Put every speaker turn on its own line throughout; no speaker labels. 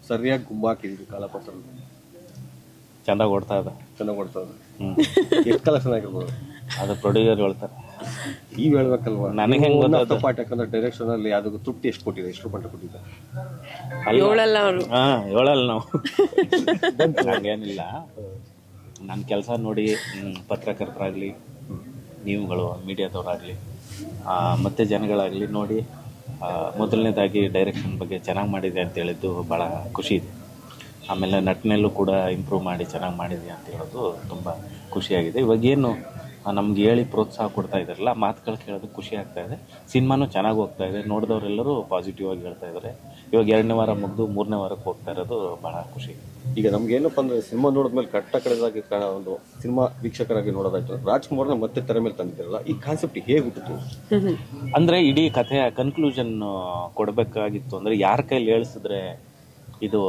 ಸರಿಯಾಗಿ ಗುಂಬ ಹಾಕಿದೀವಿ ಕಾಲಪತ್ರ
ಚೆನ್ನಾಗಿ ಓಡ್ತಾ ಇದೆ
ಚೆನ್ನಾಗಿ ಕೊಡ್ತದೆ
ಹ್ಮ್
ಎಷ್ಟು ಕಲೆಕ್ಷನ್ ಆಗಿರ್ಬೋದು
ಅದು ಪ್ರೊಡ್ಯೂಸರ್ ಹೇಳ್ತಾರೆ
ನೀವ್ ಹೇಳ್ಬೇಕಲ್ವಾ
ನನಗೆ ಹೆಂಗ್ ಗೊತ್ತಾಯ್ತು?
ಪಾಠ ಯಾಕಂದ್ರೆ ಡೈರೆಕ್ಷನ್ ಅಲ್ಲಿ ಅದಕ್ಕೆ ತೃಪ್ತಿ ಎಷ್ಟು ಕೊಟ್ಟಿದೆ ಎಷ್ಟು ರೂಪಾಯಿ ಕೊಟ್ಟಿದೆ
ಏಳಲ್ಲ ಅವರು
ಹಾ ಹೇಳಲ್ಲ ನಾವು ಹಂಗೇನಿಲ್ಲ ನನ್ನ ಕೆಲಸ ನೋಡಿ ಹ್ಮ್, ಪತ್ರಕರ್ತರಾಗ್ಲಿ ನೀವುಗಳು ಮೀಡಿಯಾದವರಾಗಲಿ ಮತ್ತು ಜನಗಳಾಗಲಿ ನೋಡಿ ಆ, ಮೊದಲನೇದಾಗಿ ಡೈರೆಕ್ಷನ್ ಬಗ್ಗೆ ಚೆನ್ನಾಗಿ ಮಾಡಿದೆ ಅಂತ ಹೇಳಿದ್ದು ಭಾಳ ಖುಷಿ ಇದೆ ಆಮೇಲೆ ನಟನೆಲ್ಲೂ ಕೂಡ ಇಂಪ್ರೂವ್ ಮಾಡಿ ಚೆನ್ನಾಗಿ ಮಾಡಿದೆ ಅಂತ ಹೇಳೋದು ತುಂಬ ಖುಷಿಯಾಗಿದೆ ಇವಾಗ ಏನು ನಮ್ಗೆ ಹೇಳಿ ಪ್ರೋತ್ಸಾಹ ಕೊಡ್ತಾ ಇದ್ದಾರಲ್ಲ ಆ ಮಾತುಗಳು ಕೇಳೋದು ಖುಷಿ ಆಗ್ತಾ ಇದೆ ಸಿನಿಮಾನು ಚೆನ್ನಾಗಿ ಹೋಗ್ತಾ ಇದೆ ನೋಡಿದವರೆಲ್ಲರೂ ಪಾಸಿಟಿವ್ ಆಗಿ ಹೇಳ್ತಾ ಇದ್ದಾರೆ ಇವಾಗ ಎರಡನೇ ವಾರ ಮುಗಿದು ಮೂರನೇ ವಾರಕ್ಕೆ ಹೋಗ್ತಾ ಇರೋದು ಭಾಳ ಖುಷಿ
ಈಗ ನಮ್ಗೆ ಏನಪ್ಪ ಅಂದ್ರೆ ಸಿನಿಮಾ ನೋಡಿದ್ಮೇಲೆ ಕಟ್ಟ ಕಡೆದಾಗಿ ಕಾಣ ಒಂದು ಸಿನಿಮಾ ವೀಕ್ಷಕರಾಗಿ ನೋಡೋದಾಯ್ತು ರಾಜ್ಕುಮಾರ್ನ ಮತ್ತೆ ತೆರೆ ಮೇಲೆ ತಂದಿದ್ದಾರಲ್ಲ ಈ ಕಾನ್ಸೆಪ್ಟ್ ಹೇಗೆ ಹುಟ್ಟಿತು
ಅಂದರೆ ಇಡೀ ಕಥೆಯ ಕನ್ಕ್ಲೂಷನ್ ಕೊಡಬೇಕಾಗಿತ್ತು ಅಂದರೆ ಯಾರ ಕೈಲಿ ಹೇಳಿಸಿದ್ರೆ ಇದು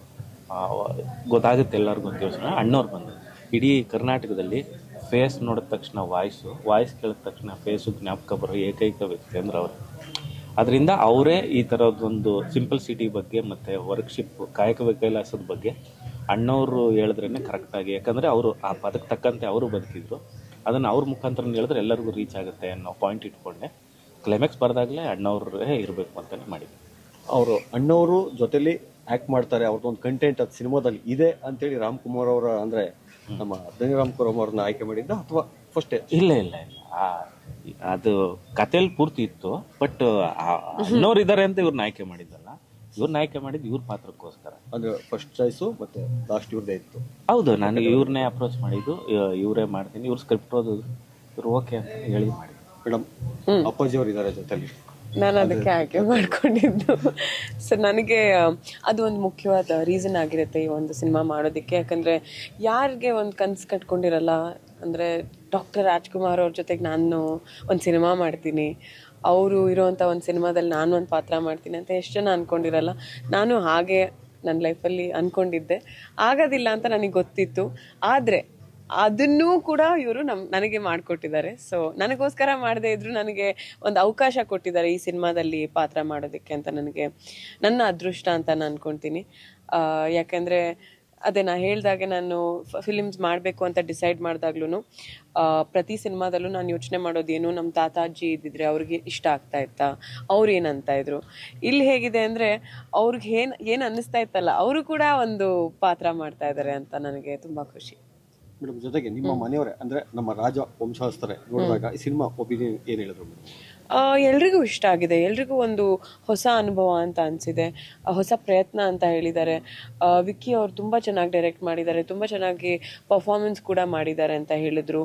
ಆ, ಗೊತ್ತಾಗುತ್ತೆ ಎಲ್ಲರಿಗೂ ಅಂತ ಯೋಚನೆ ಅಣ್ಣವ್ರು ಬಂದು ಇಡೀ ಕರ್ನಾಟಕದಲ್ಲಿ ಫೇಸ್ ನೋಡಿದ ತಕ್ಷಣ ವಾಯ್ಸು ವಾಯ್ಸ್ ಕೇಳಿದ ತಕ್ಷಣ ಫೇಸು ಜ್ಞಾಪಕ ಬರೋ ಏಕೈಕ ವ್ಯಕ್ತಿ ಅಂದ್ರೆ ಅವರು ಅದರಿಂದ ಅವರೇ ಈ ಥರದ್ದೊಂದು ಸಿಂಪಲ್ ಸಿಟಿ ಬಗ್ಗೆ ಮತ್ತು ವರ್ಕ್ಶಿಪ್ ಕಾಯಕ ಕೈಲಾಸದ ಬಗ್ಗೆ ಅಣ್ಣವರು ಹೇಳಿದ್ರೇ ಕರೆಕ್ಟಾಗಿ ಯಾಕಂದರೆ ಅವರು ಆ ಪದಕ್ಕೆ ತಕ್ಕಂತೆ ಅವರು ಬದುಕಿದ್ರು ಅದನ್ನು ಅವ್ರ ಮುಖಾಂತರ ಹೇಳಿದ್ರೆ ಎಲ್ಲರಿಗೂ ರೀಚ್ ಆಗುತ್ತೆ ಅನ್ನೋ ಪಾಯಿಂಟ್ ಇಟ್ಕೊಂಡೆ ಕ್ಲೈಮ್ಯಾಕ್ಸ್ ಬರೆದಾಗಲೇ ಅಣ್ಣವ್ರೇ ಇರಬೇಕು ಅಂತಲೇ ಮಾಡಿದ್ವಿ
ಅವರು ಅಣ್ಣವರು ಜೊತೆಲಿ ಆಕ್ಟ್ ಮಾಡ್ತಾರೆ ಅವ್ರದ್ದು ಒಂದು ಕಂಟೆಂಟ್ ಅದು ಸಿನಿಮಾದಲ್ಲಿ ಇದೆ ಅಂತೇಳಿ ರಾಮ್ಕುಮಾರ್ ಅವರ ಅಂದ್ರೆ ನಮ್ಮ ಧನಿ ರಾಮ್ಕುಮಾರ್ ಅವ್ರನ್ನ ಆಯ್ಕೆ ಮಾಡಿದ್ದ ಅಥವಾ ಫಸ್ಟೇ
ಇಲ್ಲ ಇಲ್ಲ ಇಲ್ಲ ಆ, ಅದು ಕಥೆಯಲ್ಲಿ ಪೂರ್ತಿ ಇತ್ತು ಬಟ್ ಅಣ್ಣವ್ರು ಇದ್ದಾರೆ ಅಂತ ಇವ್ರನ್ನ ಆಯ್ಕೆ ಮಾಡಿದ್ದಲ್ಲ ಇವ್ರನ್ನ ಆಯ್ಕೆ ಮಾಡಿದ್ದು ಇವ್ರ ಪಾತ್ರಕ್ಕೋಸ್ಕರ
ಅಂದ್ರೆ ಫಸ್ಟ್ ಚಾಯ್ಸು ಮತ್ತೆ ಲಾಸ್ಟ್ ಇವ್ರದೇ ಇತ್ತು
ಹೌದು ನಾನು ಇವ್ರನ್ನೇ ಅಪ್ರೋಚ್ ಮಾಡಿದ್ದು ಇ- ಇವರೇ ಮಾಡ್ತೀನಿ ಇವ್ರು ಸ್ಕ್ರಿಪ್ಟ್ ಓದೋದು ಇವ್ರು ಓಕೆ ಅಂತ ಹೇಳಿ ಮಾಡಿ
ಮೇಡಮ್ ಅಪ್ಪಾಜಿ ಅವರು ಇದ್ದಾರೆ ಜೊತೆಲಿ
ನಾನು ಅದಕ್ಕೆ ಆಯ್ಕೆ ಮಾಡ್ಕೊಂಡಿದ್ದು ಸೊ ನನಗೆ ಆ, ಅದು ಒಂದು ಮುಖ್ಯವಾದ ರೀಸನ್ ಆಗಿರುತ್ತೆ ಈ ಒಂದು ಸಿನಿಮಾ ಮಾಡೋದಕ್ಕೆ ಯಾಕಂದರೆ ಯಾರಿಗೆ ಒಂದು ಕನ್ಸು ಕಟ್ಕೊಂಡಿರಲ್ಲ ಅಂದರೆ ಡಾಕ್ಟರ್ ರಾಜ್ಕುಮಾರ್ ಅವ್ರ ಜೊತೆಗೆ ನಾನು ಒಂದು ಸಿನಿಮಾ ಮಾಡ್ತೀನಿ ಅವರು ಇರೋವಂಥ ಒಂದು ಸಿನಿಮಾದಲ್ಲಿ ನಾನು ಒಂದು ಪಾತ್ರ ಮಾಡ್ತೀನಿ ಅಂತ ಎಷ್ಟು ಜನ ಅಂದ್ಕೊಂಡಿರಲ್ಲ ನಾನು ಹಾಗೆ ನನ್ನ ಲೈಫಲ್ಲಿ ಅಂದ್ಕೊಂಡಿದ್ದೆ ಆಗೋದಿಲ್ಲ ಅಂತ ನನಗೆ ಗೊತ್ತಿತ್ತು ಆದರೆ ಅದನ್ನೂ ಕೂಡ ಇವರು ನಮ್ ನನಗೆ ಮಾಡಿಕೊಟ್ಟಿದ್ದಾರೆ ಸೊ ನನಗೋಸ್ಕರ ಮಾಡದೇ ಇದ್ರು ನನಗೆ ಒಂದು ಅವಕಾಶ ಕೊಟ್ಟಿದ್ದಾರೆ ಈ ಸಿನಿಮಾದಲ್ಲಿ ಪಾತ್ರ ಮಾಡೋದಕ್ಕೆ ಅಂತ ನನಗೆ ನನ್ನ ಅದೃಷ್ಟ ಅಂತ ನಾನು ಅನ್ಕೊತೀನಿ ಆ, ಯಾಕಂದ್ರೆ ಅದೇ ನಾ ಹೇಳ್ದಾಗೆ ನಾನು ಫಿಲಿಮ್ಸ್ ಮಾಡಬೇಕು ಅಂತ ಡಿಸೈಡ್ ಮಾಡಿದಾಗ್ಲೂ ಪ್ರತಿ ಸಿನಿಮಾದಲ್ಲೂ ನಾನು ಯೋಚನೆ ಮಾಡೋದೇನು ನಮ್ಮ ತಾತ ಅಜ್ಜಿ ಇದ್ದಿದ್ರೆ ಅವ್ರಿಗೆ ಇಷ್ಟ ಆಗ್ತಾ ಇತ್ತಾ ಅವ್ರು ಏನಂತ ಇದ್ರು ಇಲ್ಲಿ ಹೇಗಿದೆ ಅಂದರೆ ಅವ್ರಿಗೆ ಏನು ಏನು ಅನ್ನಿಸ್ತಾ ಇತ್ತಲ್ಲ ಅವರು ಕೂಡ ಒಂದು ಪಾತ್ರ ಮಾಡ್ತಾ ಇದ್ದಾರೆ ಅಂತ ನನಗೆ ತುಂಬ ಖುಷಿ
ಮೇಡಮ್ ಜೊತೆಗೆ ನಿಮ್ಮ ಮನೆಯವರೇ ಅಂದ್ರೆ ನಮ್ಮ ರಾಜ ವಂಶಸ್ಥರೇ ನೋಡಿದಾಗ ಈ ಸಿನಿಮಾ ಒಪಿನಿಯನ್ ಏನ್ ಹೇಳಿದ್ರು ಮೇಡಮ್
ಆ, ಎಲ್ರಿಗೂ ಇಷ್ಟ ಆಗಿದೆ ಎಲ್ರಿಗೂ ಒಂದು ಹೊಸ ಅನುಭವ ಅಂತ ಅನಿಸಿದೆ ಹೊಸ ಪ್ರಯತ್ನ ಅಂತ ಹೇಳಿದ್ದಾರೆ ಆ, ವಿಕ್ಕಿ ಅವರು ತುಂಬ ಚೆನ್ನಾಗಿ ಡೈರೆಕ್ಟ್ ಮಾಡಿದ್ದಾರೆ ತುಂಬ ಚೆನ್ನಾಗಿ ಪರ್ಫಾರ್ಮೆನ್ಸ್ ಕೂಡ ಮಾಡಿದ್ದಾರೆ ಅಂತ ಹೇಳಿದರು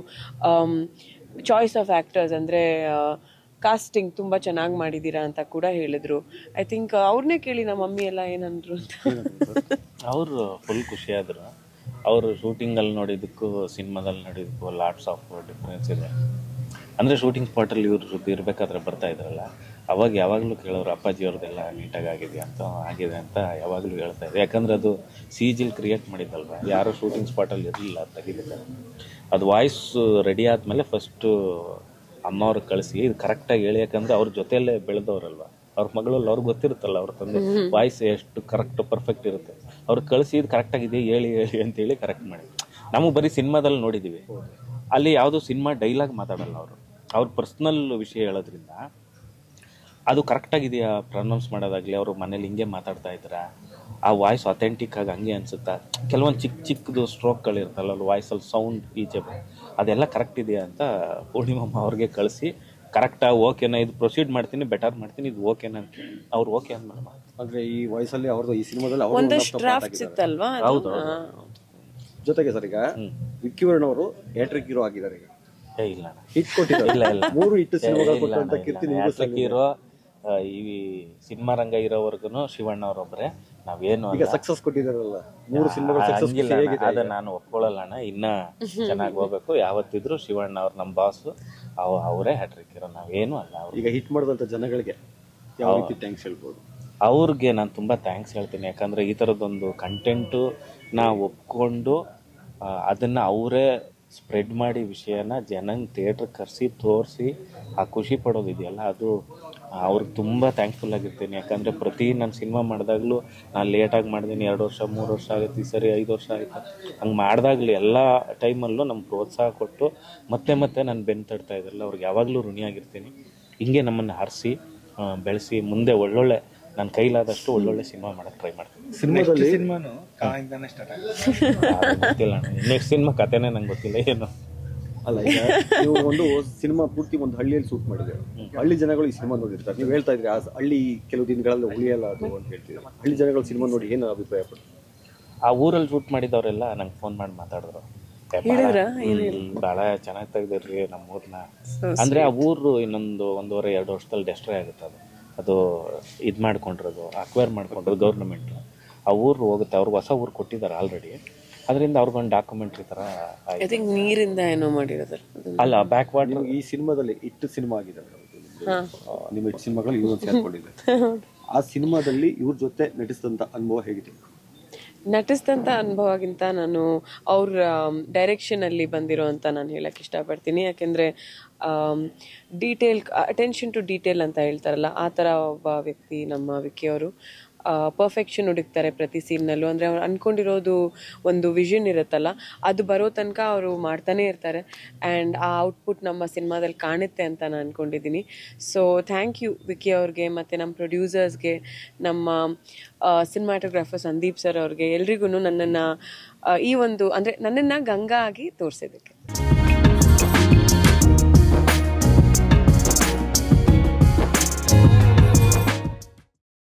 ಚಾಯ್ಸ್ ಆಫ್ ಆ್ಯಕ್ಟರ್ಸ್ ಅಂದರೆ ಕಾಸ್ಟಿಂಗ್ ತುಂಬ ಚೆನ್ನಾಗಿ ಮಾಡಿದ್ದೀರಾ ಅಂತ ಕೂಡ ಹೇಳಿದರು ಐ ಥಿಂಕ್ ಅವ್ರನ್ನೇ ಕೇಳಿ ನಮ್ಮ ಮಮ್ಮಿ ಎಲ್ಲ ಏನಂದ್ರು ಅಂತ
ಅವರು ಫುಲ್ ಖುಷಿಯಾದರು ಅವರು ಶೂಟಿಂಗಲ್ಲಿ ನೋಡಿದ್ದಕ್ಕೂ ಸಿನಿಮಾದಲ್ಲಿ ನೋಡಿದ್ದಕ್ಕೂ ಲಾಟ್ಸ್ ಆಫ್ ಡಿಫ್ರೆನ್ಸ್ ಇದೆ ಅಂದರೆ ಶೂಟಿಂಗ್ ಸ್ಪಾಟಲ್ಲಿ ಇವ್ರ ಜೊತೆ ಇರಬೇಕಾದ್ರೆ ಬರ್ತಾ ಇದ್ರಲ್ಲ ಅವಾಗ ಯಾವಾಗಲೂ ಕೇಳೋರು ಅಪ್ಪಾಜಿ ಅವ್ರದ್ದೆಲ್ಲ ನೀಟಾಗಿ ಆಗಿದೆ ಅಂತ ಆಗಿದೆ ಅಂತ ಯಾವಾಗಲೂ ಹೇಳ್ತಾ ಇದ್ದೆ ಯಾಕಂದ್ರೆ ಅದು ಸಿ ಜಿಲ್ ಕ್ರಿಯೇಟ್ ಮಾಡಿದ್ದಲ್ವ ಯಾರೂ ಶೂಟಿಂಗ್ ಸ್ಪಾಟಲ್ಲಿ ಇರಲಿಲ್ಲ ತೆಗಿಲಿಕ್ಕೆ ಅದು ವಾಯ್ಸ್ ರೆಡಿ ಆದಮೇಲೆ ಫಸ್ಟು ಅಮ್ಮವ್ರಿಗೆ ಕಳಿಸಿ ಇದು ಕರೆಕ್ಟಾಗಿ ಹೇಳಿ ಯಾಕಂದ್ರೆ ಅವ್ರ ಜೊತೆಯಲ್ಲೇ ಬೆಳೆದವ್ರಲ್ವ ಅವ್ರ ಮಗಳಲ್ಲಿ ಅವ್ರಿಗೆ ಗೊತ್ತಿರುತ್ತಲ್ಲ ಅವ್ರ ತಂದೆ ವಾಯ್ಸ್ ಎಷ್ಟು ಕರೆಕ್ಟ್ ಪರ್ಫೆಕ್ಟ್ ಇರುತ್ತೆ ಅವ್ರು ಕಳಿಸಿ ಇದು ಕರೆಕ್ಟಾಗಿದೆ ಹೇಳಿ ಹೇಳಿ ಅಂತೇಳಿ ಕರೆಕ್ಟ್ ಮಾಡಿ ನಮಗೆ ಬರೀ ಸಿನಿಮಾದಲ್ಲಿ ನೋಡಿದ್ದೀವಿ ಅಲ್ಲಿ ಯಾವುದೋ ಸಿನಿಮಾ ಡೈಲಾಗ್ ಮಾತಾಡಲ್ಲ ಅವರು ಅವ್ರ ಪರ್ಸ್ನಲ್ ವಿಷಯ ಹೇಳೋದ್ರಿಂದ ಅದು ಕರೆಕ್ಟಾಗಿದೆಯಾ ಪ್ರನೌನ್ಸ್ ಮಾಡೋದಾಗಲಿ ಅವರು ಮನೇಲಿ ಹಿಂಗೆ ಮಾತಾಡ್ತಾ ಇದ್ದಾರಾ ಆ ವಾಯ್ಸ್ ಅಥೆಂಟಿಕ್ ಆಗಿ ಹಂಗೆ ಅನ್ಸುತ್ತಾ ಕೆಲವೊಂದು ಚಿಕ್ಕ ಚಿಕ್ಕದು ಸ್ಟ್ರೋಕ್ಗಳಿರ್ತಲ್ಲ ಅಲ್ಲಿ ವಾಯ್ಸಲ್ಲಿ ಸೌಂಡ್ ಈಚೆ ಬ- ಅದೆಲ್ಲ ಕರೆಕ್ಟ್ ಇದೆಯಾ ಅಂತ ಪೂರ್ಣಿಮಮ್ಮ ಅವ್ರಿಗೆ ಕಳಿಸಿ ಕರೆಕ್ಟಾಗಿ ಓಕೆನಾ ಇದು ಪ್ರೊಸೀಡ್ ಮಾಡ್ತೀನಿ ಬೆಟರ್ ಮಾಡ್ತೀನಿ ಇದು ಓಕೆನಾ ಅಂತ ಅವ್ರು ಓಕೆ ಅಂದ್ಮೇಲೆ
ಅಂದ್ರೆ ಈ ವಯಸ್ಸಲ್ಲಿ ಅವ್ರದ್ದು ಈ ಸಿನಿಮಾದಲ್ಲಿ ಅವರು
ಒಂದಷ್ಟು ಡ್ರಾಫ್ಟ್ಸ್ ಇತ್ತಲ್ವಾ ಅದು?
ಹೌದು
ಹಾ.
ಜೊತೆಗೆ ಸರ್ ಈಗ ವಿಕ್ಕಿ ವರ್ಣ ಅವರು ಹ್ಯಾಟ್ರಿಕ್ ಹೀರೋ ಆಗಿದ್ದಾರೆ ಈಗ
ಏ ಇಲ್ಲ ಅಣ್ಣ.
ಹಿಟ್ ಕೊಟ್ಟಿದ್ದಾರೆ
ಇಲ್ಲ ಇಲ್ಲ
ಮೂರು ಹಿಟ್
ಏ,
ಸಿನಿಮಾಗಳು
ಇಲ್ಲ
ಕೊಟ್ಟಂತ
ಅಣ್ಣ,
ಕೀರ್ತಿ
ಇಲ್ಲ.
ನಿಮಗೂ
ಹ್ಯಾಟ್ರಿಕ್ ಹೀರೋ ಆ, ಈ ಸಿನಿಮಾ ರಂಗ ಇರೋವರೆಗೂ ಶಿವಣ್ಣ ಅವರೊಬ್ಬರೇ ನಾವೇನು
ಈಗ
ಅಲ್ಲ
ಸಕ್ಸಸ್ ಕೊಟ್ಟಿದ್ದಾರಲ್ಲ ಮೂರು ಸಿನಿಮಾಗಳು
ಆ,
ಸಕ್ಸಸ್
ಹಂಗಿಲ್ಲ ಅಣ್ಣ.
ಹೇಗಿದೆ
ಅದ ನಾನು ಒಪ್ಕೊಳ್ಳಲ್ಲ ಅಣ್ಣ ಇನ್ನ ಚೆನ್ನಾಗಿ ಹೋಗ್ಬೇಕು ಯಾವತ್ತಿದ್ರು ಶಿವಣ್ಣ ಅವ್ರು ನಮ್ಮ ಬಾಸು ಅವ ಅವರೇ ಹ್ಯಾಟ್ರಿಕ್ ಇರೋ ನಾವೇನು ಅಲ್ಲ ಅವ್ರು
ಈಗ ಹಿಟ್ ಮಾಡಿದಂತ ಜನಗಳಿಗೆ ಯಾವ ರೀತಿ ಥ್ಯಾಂಕ್ಸ್ ಹೇಳ್ಬೋದು
ಅವ್ರಿಗೆ ನಾನು ತುಂಬ ಥ್ಯಾಂಕ್ಸ್ ಹೇಳ್ತೀನಿ ಯಾಕಂದರೆ ಈ ಥರದ್ದೊಂದು ಕಂಟೆಂಟು ನಾ ಒಪ್ಕೊಂಡು ಆ, ಅದನ್ನು ಅವರೇ ಸ್ಪ್ರೆಡ್ ಮಾಡಿ ವಿಷಯನ ಜನಂಗೆ ಥಿಯೇಟ್ರ್ ಕರೆಸಿ ತೋರಿಸಿ ಆ ಖುಷಿ ಪಡೋದಿದೆಯಲ್ಲ ಅದು ಅವ್ರಿಗೆ ತುಂಬ ಥ್ಯಾಂಕ್ಫುಲ್ ಆಗಿರ್ತೀನಿ ಯಾಕಂದರೆ ಪ್ರತಿ ನಾನು ಸಿನಿಮಾ ಮಾಡಿದಾಗಲೂ ನಾನು ಲೇಟಾಗಿ ಮಾಡಿದ್ದೀನಿ ಎರಡು ವರ್ಷ ಮೂರು ವರ್ಷ ಆಗುತ್ತೆ ಈ ಸರಿ ಐದು ವರ್ಷ ಆಯಿತು ಹಂಗೆ ಮಾಡಿದಾಗಲೂ ಎಲ್ಲ ಟೈಮಲ್ಲೂ ನಮ್ಗೆ ಪ್ರೋತ್ಸಾಹ ಕೊಟ್ಟು ಮತ್ತೆ ಮತ್ತೆ ನಾನು ಬೆನ್ನು ತಡ್ತಾ ಇದ್ರಲ್ಲ ಅವ್ರಿಗೆ ಯಾವಾಗಲೂ ಋಣಿಯಾಗಿರ್ತೀನಿ ಹಿಂಗೆ ನಮ್ಮನ್ನು ಹರಿಸಿ ಬೆಳೆಸಿ ಮುಂದೆ ಒಳ್ಳೊಳ್ಳೆ ನನ್ನ ಕೈಲಾದಷ್ಟು ಒಳ್ಳೊಳ್ಳೆ ಸಿನಿಮಾ ಮಾಡೋಕ್ಕೆ ಟ್ರೈ ಮಾಡ್ತೀನಿ
ಸಿನಿಮಾದಲ್ಲಿ
ಸಿನಿಮಾನು ಕಾಯಿಂದಾನೆ ಸ್ಟಾರ್ಟ್ ಆಗುತ್ತೆ
ಅದು ಗೊತ್ತಿಲ್ಲ ನೆಕ್ಸ್ಟ್ ಸಿನಿಮಾ ಕಥೆನೇ ನಂಗೆ ಗೊತ್ತಿಲ್ಲ ಏನು
ಅಲ್ಲ ಈಗ ನೀವು ಒಂದು ಸಿನಿಮಾ ಪೂರ್ತಿ ಒಂದು ಹಳ್ಳಿಯಲ್ಲಿ ಶೂಟ್ ಮಾಡಿದ್ರೆ ಹಳ್ಳಿ ಜನಗಳು ಈ ಸಿನಿಮಾ ನೋಡಿರ್ತಾರೆ ನೀವು ಹೇಳ್ತಾ ಇದ್ರಿ ಆ ಹಳ್ಳಿ ಕೆಲವು ದಿನಗಳಲ್ಲಿ ಉಳಿಯಲ್ಲ ಅದು ಅಂತ ಹೇಳ್ತೀರಿ ಹಳ್ಳಿ ಜನಗಳು ಸಿನಿಮಾ ನೋಡಿ ಏನು ಅಭಿಪ್ರಾಯ ಪಡ್ತಾರೆ
ಆ ಊರಲ್ಲಿ ಶೂಟ್ ಮಾಡಿದವರೆಲ್ಲ ನಂಗೆ ಫೋನ್ ಮಾಡಿ ಮಾತಾಡಿದ್ರು ಏ, ಭಾಳ ಹ್ಮ್, ಭಾಳ ಚೆನ್ನಾಗಿ ತೆಗ್ದಿರ್ರಿ ನಮ್ಮ ಊರ್ನ ಅಂದ್ರೆ ಆ ಊರು ಇನ್ನೊಂದು ಒಂದೂವರೆ ಎರಡು ವರ್ಷದಲ್ಲಿ ಡೆಸ್ಟ್ರಾಯ್ ಆಗುತ್ತೆ ಅದು ಅದು ಇದು ಮಾಡ್ಕೊಂಡಿರೋದು ಅಕ್ವೈರ್ ಮಾಡ್ಕೊಂಡಿರೋದು ಗೌರ್ಮೆಂಟ್ ಆ ಊರು ಹೋಗುತ್ತೆ ಅವ್ರಿಗೆ ಹೊಸ ಊರು ಕೊಟ್ಟಿದ್ದಾರೆ ಆಲ್ರೆಡಿ ಅದರಿಂದ ಅವ್ರಿಗೊಂದು ಡಾಕ್ಯುಮೆಂಟ್ರಿ ಥರ
ಐ ಥಿಂಕ್ ನೀರಿಂದ ಏನೋ ಮಾಡಿರೋದಲ್ಲ ಅದನ್ನ
ಅಲ್ಲ ಬ್ಯಾಕ್ ವಾಟರ್
ನಿಮ್ಗೆ ಈ ಸಿನಿಮಾದಲ್ಲಿ ಇಟ್ಟು ಸಿನಿಮಾ ಆಗಿದೆ ಮೇಡಮ್ ಇದು ನಿಮ್ದು. ಆ, ನಿಮ್ಮ ಇಟ್ಟು ಸಿನಿಮಾಗಳು ಇವೊಂದು ಸೇರ್ಕೊಂಡಿದೆ ಆ ಸಿನಿಮಾದಲ್ಲಿ ಇವ್ರ ಜೊತೆ ನಟಿಸಿದಂತ ಅನುಭವ ಹೇಗಿದೆ
ನಟಿಸಿದಂಥ ಅನುಭವಗಿಂತ ನಾನು ಅವ್ರ ಡೈರೆಕ್ಷನಲ್ಲಿ ಬಂದಿರೋ ಅಂತ ನಾನು ಹೇಳಕ್ಕೆ ಇಷ್ಟಪಡ್ತೀನಿ ಯಾಕೆಂದರೆ ಡೀಟೇಲ್ ಅಟೆನ್ಷನ್ ಟು ಡೀಟೇಲ್ ಅಂತ ಹೇಳ್ತಾರಲ್ಲ ಆ ಥರ ಒಬ್ಬ ವ್ಯಕ್ತಿ ನಮ್ಮ ವಿಕ್ಕಿ ಅವರು ಪರ್ಫೆಕ್ಷನ್ ಹುಡುಕ್ತಾರೆ ಪ್ರತಿ ಸೀನ್ನಲ್ಲೂ ಅಂದರೆ ಅವ್ರು ಅಂದ್ಕೊಂಡಿರೋದು ಒಂದು ವಿಷನ್ ಇರುತ್ತಲ್ಲ ಅದು ಬರೋ ತನಕ ಅವರು ಮಾಡ್ತಾನೆ ಇರ್ತಾರೆ ಆ್ಯಂಡ್ ಆ ಔಟ್ಪುಟ್ ನಮ್ಮ ಸಿನಿಮಾದಲ್ಲಿ ಕಾಣುತ್ತೆ ಅಂತ ನಾನು ಅಂದ್ಕೊಂಡಿದ್ದೀನಿ ಸೊ ಥ್ಯಾಂಕ್ ಯು ವಿಕ್ಕಿ ಅವ್ರಿಗೆ ಮತ್ತು ನಮ್ಮ ಪ್ರೊಡ್ಯೂಸರ್ಸ್ಗೆ ನಮ್ಮ ಸಿನಿಮಾಟೋಗ್ರಾಫರ್ ಸಂದೀಪ್ ಸರ್ ಅವ್ರಿಗೆ ಎಲ್ರಿಗೂ ನನ್ನನ್ನು ಈ ಒಂದು ಅಂದರೆ ನನ್ನನ್ನು ಗಂಗಾ ಆಗಿ ತೋರಿಸಿದ್ದಕ್ಕೆ